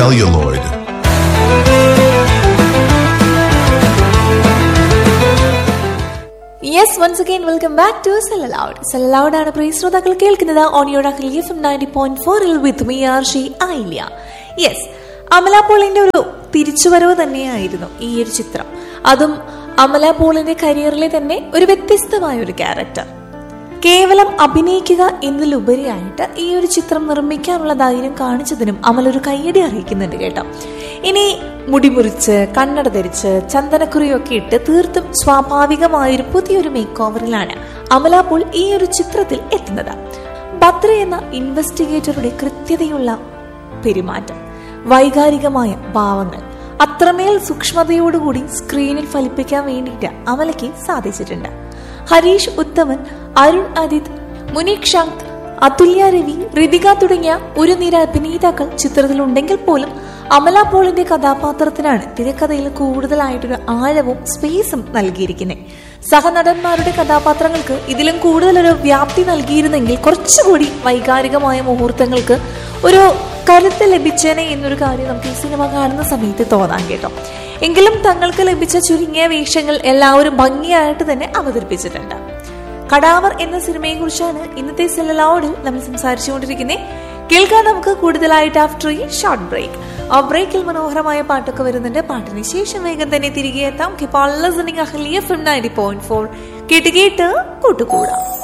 celluloid. Yes once again welcome back to celluloid celluloid ആണ് പ്രിയ ശ്രോതാക്കൾ കേൾക്കുന്നത് ഓണിയോഡ് Akhil F M ninety point ഫോറിൽ വിത്ത് മീ ആർ ഷി ആയില്യ യെസ് അമല പോളിന്റെ ഒരു തിരിച്ചുവരവ് തന്നെയായിരുന്നു ഈ ഒരു ചിത്രം അതും അമല പോളിന്റെ കരിയറിലെ തന്നെ ഒരു വ്യത്യസ്തമായ ഒരു ക്യാരക്ടർ കേവലം അഭിനയിക്കുക എന്നതിലുപരിയായിട്ട് ഈ ഒരു ചിത്രം നിർമ്മിക്കാനുള്ള ധൈര്യം കാണിച്ചതിനും അമൽ ഒരു കയ്യടി അറിയിക്കുന്നുണ്ട് കേട്ടോ ഇനി മുടിമുറിച്ച് കണ്ണട ധരിച്ച് ചന്ദനക്കുറിയൊക്കെ ഇട്ട് തീർത്തും സ്വാഭാവികമായൊരു പുതിയൊരു മേക്ക് ഓവറിലാണ് അമല പോൾ ഈ ഒരു ചിത്രത്തിൽ എത്തുന്നത് ഭദ്ര എന്ന ഇൻവെസ്റ്റിഗേറ്ററുടെ കൃത്യതയുള്ള പെരുമാറ്റം വൈകാരികമായ ഭാവങ്ങൾ അത്രമേൽ സൂക്ഷ്മതയോടുകൂടി സ്ക്രീനിൽ ഫലിപ്പിക്കാൻ വേണ്ടിയിട്ട് അമലയ്ക്ക് സാധിച്ചിട്ടുണ്ട് ഹരീഷ് ഉത്തമൻ അരുൺ അദിത് മുനീക് ശാന്ത് അതുല്യ രവി ഋതിക തുടങ്ങിയ ഒരു നിര അഭിനേതാക്കൾ ചിത്രത്തിലുണ്ടെങ്കിൽ പോലും അമല പോളിന്റെ കഥാപാത്രത്തിനാണ് തിരക്കഥയിൽ കൂടുതലായിട്ടൊരു ആഴവും സ്പേസും നൽകിയിരിക്കുന്നത് സഹനടന്മാരുടെ കഥാപാത്രങ്ങൾക്ക് ഇതിലും കൂടുതലൊരു വ്യാപ്തി നൽകിയിരുന്നെങ്കിൽ കുറച്ചുകൂടി വൈകാരികമായ മുഹൂർത്തങ്ങൾക്ക് ഒരു കരുത്ത് ലഭിച്ചേനെ എന്നൊരു കാര്യം നമുക്ക് ഈ സിനിമ കാണുന്ന സമയത്ത് തോന്നാൻ കേട്ടോ എങ്കിലും തങ്ങൾക്ക് ലഭിച്ച ചുരുങ്ങിയ വേഷങ്ങൾ എല്ലാവരും ഭംഗിയായിട്ട് തന്നെ അവതരിപ്പിച്ചിട്ടുണ്ട് കടാവർ എന്ന സിനിമയെ കുറിച്ചാണ് ഇന്നത്തെ സെലലോഡിൽ നമ്മൾ സംസാരിച്ചുകൊണ്ടിരിക്കുന്നത് കേൾക്കാൻ നമുക്ക് കൂടുതലായിട്ട് ആഫ്റ്റർ ഈ ഷോർട്ട് ബ്രേക്ക് ആ ബ്രേക്കിൽ മനോഹരമായ പാട്ടൊക്കെ വരുന്നുണ്ട് പാട്ടിന് ശേഷം വേഗം തന്നെ തിരികെ എത്താം കേട്ട് കേട്ട് കൂട്ടുകൂടാം